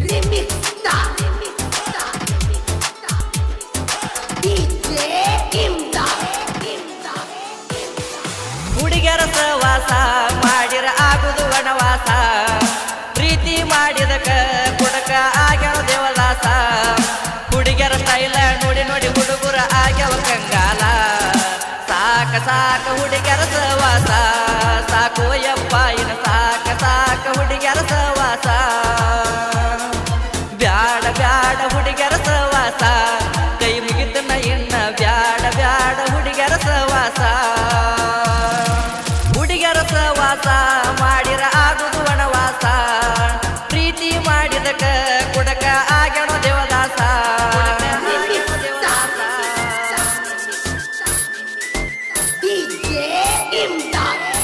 Remixta. DJ Imda. ಹುಡುಗರ ಸವಾಸ ಮಾಡಿರ ಆಗುದು ವನವಾಸ ಪ್ರೀತಿ ಮಾಡಿದಕ ಕುಡಕ ಆಗ್ಯಾವ ದೇವದಾಸ ಹುಡುಗರ ಸ್ಟೈಲ ನೋಡಿ ನೋಡಿ ಹುಡುಗರ ಆಗ್ಯಾವ ಕಂಗಾಲ ಸಾಕ ಸಾಕ ಹುಡುಗರ ಸವಾಸ ಸಾಕು ಯಪ್ಪ ಇನ್ನು ಸಾಕ ಸಾಕ ಹುಡುಗರ ಸವಾಸ ಬ್ಯಾಡ ಬ್ಯಾಡ ಹುಡುಗರ ಸವಾಸ ಕೈ ಮುಗಿತನ ಇನ್ನ ಬ್ಯಾಡ ಬ್ಯಾಡ ಹುಡುಗರ ಸವಾಸ ಹುಡುಗರ ಸವಾಸ ಮಾಡಿರ ಆಗುದು ವನವಾಸ ಪ್ರೀತಿ ಮಾಡಿದಕ ಕುಡಕ ಆಗ್ಯಾನ ದೇವದಾಸ DJ Imda.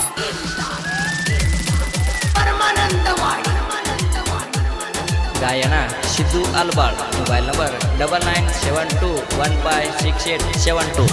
ಪರಮಾನಂದವಾಡಿ ಗಾಯನ Siddu Albal mobile number double nine seven two one five six eight seven two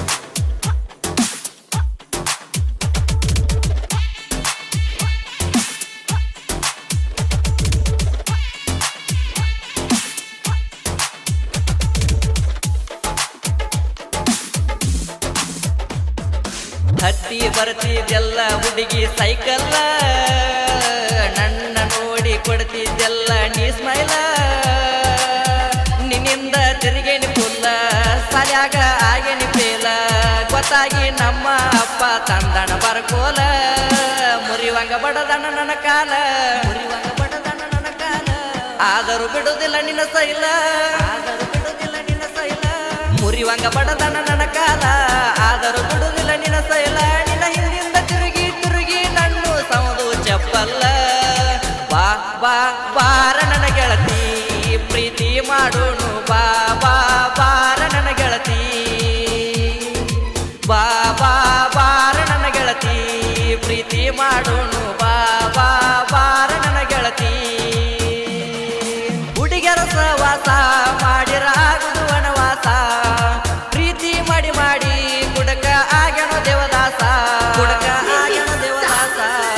ಹತ್ತಿ ಬರ್ತಿದ್ದೆಲ್ಲ ಹುಡುಗಿ ಸೈಕಲ್ಲ ನನ್ನ ನೋಡಿ ಕೊಡ್ತಿದ್ದೆಲ್ಲ ನೀ ಸ್ಮೈಲ ನಿನ್ನಿಂದ ತಿರುಗೇನಿ ಫುಲ್ಲ ಸರಿಯಾಗ ಆಗೇನಿ ಫೇಲ ಗೊತ್ತಾಗಿ ನಮ್ಮ ಅಪ್ಪ ತಂದಣ ಬರ್ಕೋಲ ಮುರಿವಂಗ ಬಡದಣ ನನ್ನ ಕಾಲ ಮುರಿವಂಗ ಬಡದಣ ನನ್ನ ಕಾಲ ಆದರೂ ಬಿಡುವುದಿಲ್ಲ ನಿನ್ನ ಸೈಲ ಆದರೂ ಬಿಡುವುದಿಲ್ಲ ನಿನ್ನ ಸೈಲ ಮುರಿವಂಗ ಬಡದಣ ನನ್ನ ಕಾಲ ಆದರೂ ಬಿಡುವುದಿಲ್ಲ ನಿನ್ನ ಸೈಲ ನಿನ್ನ ಹಿಂದಿಂದ ತಿರುಗಿ ತಿರುಗಿ ನನ್ನು ಸಮದು ಚಪ್ಪಲ್ಲ ಬಾ ಬಾ ಬಾರ ನನ್ನ ಗೆಳತಿ ಪ್ರೀತಿ ಮಾಡೋನು ಬಾ ಬಾ ಬಾರ ನನ್ನ ಗೆಳತಿ ಬಾ ಬಾ ಬಾರ ನನ್ನ ಗೆಳತಿ ಪ್ರೀತಿ ಮಾಡೋನು ಬಾ ಬಾ ಬಾರ ನನ್ನ ಗೆಳತಿ ಹುಡುಗರ ಸವಾಸ ಮಾಡಿರ ಆಗುದು ವನವಾಸ ಪ್ರೀತಿ ಮಾಡಿ ಮಾಡಿ ಕುಡಕ ಆಗ್ಯಾನ ದೇವದಾಸ ಕುಡಕ ಆಗ್ಯಾನ Devdas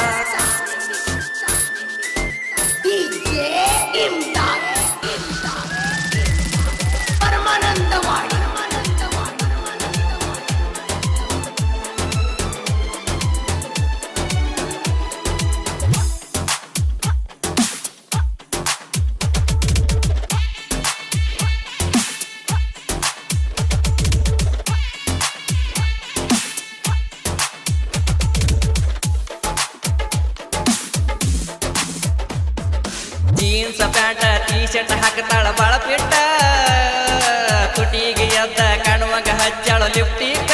DJ Imda. Paramanandawadi jeans pant T shirt ಹಾಕ್ತಾಳ ಬಾಳ ಪಿಟ್ಟ ತುಟಿಗೆ ಎದ್ದ ಕಣ್ಮಗ ಹಚ್ಚಾಳ ಲಿಪ್ಟಿಕ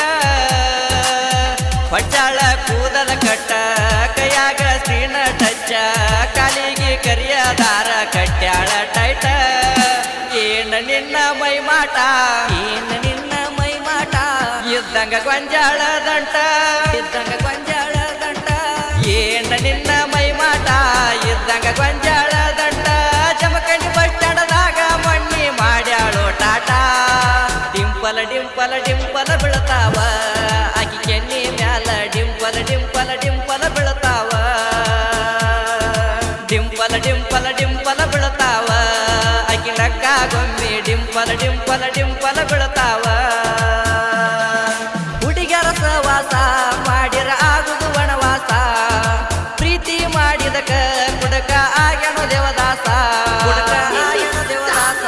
ಹೊಚ್ಚಾಳ ಕೂದಲ ಕಟ್ಟ ಕೈಯಾಗ ಸ್ಕ್ರೀನ್ ಟಚ್ಚ ಕಾಲಿಗೆ ಕರಿಯ ದಾರ ಕಟ್ಯಾಳ ಟೈಟ ಏನ ನಿನ್ನ ಮೈ ಮಾಟ ಏನ ನಿನ್ನ ಮೈ ಮಾಟ ಇದ್ದಂಗ ಗೊಂಜಾಳ ದಂಟ ಇದ್ದಂಗ ಗೊಂಜಾಳ ದಂಟ ಏನ ನಿನ್ನ ಮೈ ಮಾಟ ಇದ್ದಂಗ ಗೊಂಜಾಳ ದಂಟ ಜಮಕಂಡಿ ಬಟ್ಟಣದಾಗ ಮಣ್ಣಿ ಮಾಡ್ಯಾಳು ಟಾಟಾ ಡಿಂಪಲ ಡಿಂಪಲ ಡಿಂಪಲ ಬೀಳ್ತಾವ ಆಕಿ ಕೆನ್ನಿ ಮ್ಯಾಲ ಡಿಂಪಲ ಡಿಂಪಲ ಡಿಂಪಲ ಬೀಳ್ತಾವ ಡಿಂಪಲ ಡಿಂಪಲ ಡಿಂಪಲ ಬೀಳ್ತಾವ ಆಕಿ ನಕ್ಕ ಗೊಮ್ಮಿ ಡಿಂಪಲ ಡಿಂಪಲ ಡಿಂಪಲ ಬೀಳ್ತಾವ ಹುಡುಗರ ಸವಾಸ ಮಾಡಿರ ಆಗುದು ವನವಾಸ ಪ್ರೀತಿ ಮಾಡಿದಕ ಕುಡಕ ಆಗ್ಯಾನೋ ದೇವದಾಸ ಕುಡಕ ಆಗ್ಯಾನೋ ದೇವದಾಸ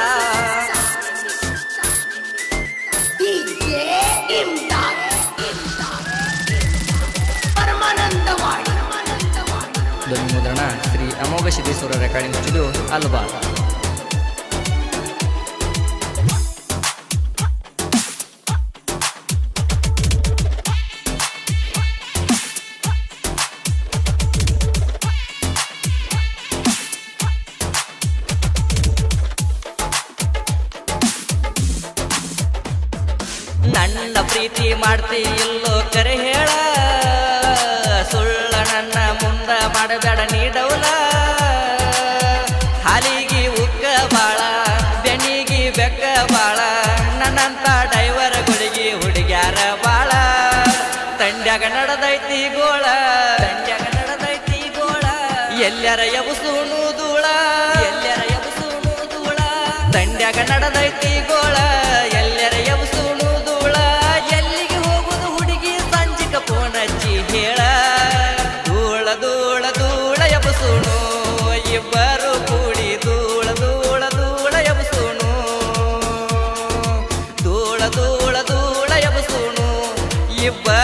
DJ Imda. ಪರಮಾನಂದವಾಡಿ ಧ್ವನಿ ಮುದ್ರಣ ಶ್ರೀ ಅಮೋಘ ಸಿದ್ದೇಶ್ವರ ರೆಕಾರ್ಡಿಂಗ್ ಸ್ಟುಡಿಯೋ ಅಲ್ಬಾ ನನ್ನ ಪ್ರೀತಿ ಮಾಡ್ತಿ ಇಲ್ಲೋ ಕರೆ ಹೇಳ ಸುಳ್ಳ ನನ್ನ ಮುಂದ ಮಾಡಬೇಡ ನೀಡವಲ ಹಾಲಿಗೆ ಉಕ್ಕ ಬಾಳ ಬೆನ್ನಿಗೆ ಬೆಕ್ಕ ಬಾಳ ನನ್ನಂತ ಡೈವರ್ಗಳಿಗೆ ಹುಡುಗ್ಯಾರ ಬಾಳ ತಂಡ್ಯಾಗ ನಡೆದೈತಿ ಗೋಳ ತಂಡ್ಯಾಗ ನಡೆದೈತಿ ಗೋಳ ಎಲ್ಲರ ಎಬಸೂನು ಧೂಳ ಎಲ್ಲರ ಎಬಸೂನು ದಂಡ್ಯಾಗ ನಡೆದೈತಿ ಗೋಳ ಎಲ್ಲರ ಎಬ್ಸುಣು ಧೂಳ ಎಲ್ಲಿಗೆ ಹೋಗುದು ಹುಡುಗಿ ಸಂಜಿಕ ಫೋನ್ ಹಚ್ಚಿ ಹೇಳ ಧೂಳ ಧೂಳ ಧೂಳ ಎಬ್ಸುಣು ಇಬ್ಬರು ಕೂಡಿ ಧೂಳ ಧೂಳ ಧೂಳ ಎಬ್ಸುಣು ಧೂಳ ಧೂಳ ಧೂಳ ಎಬ್ಸುಣು ಇಬ್ಬರು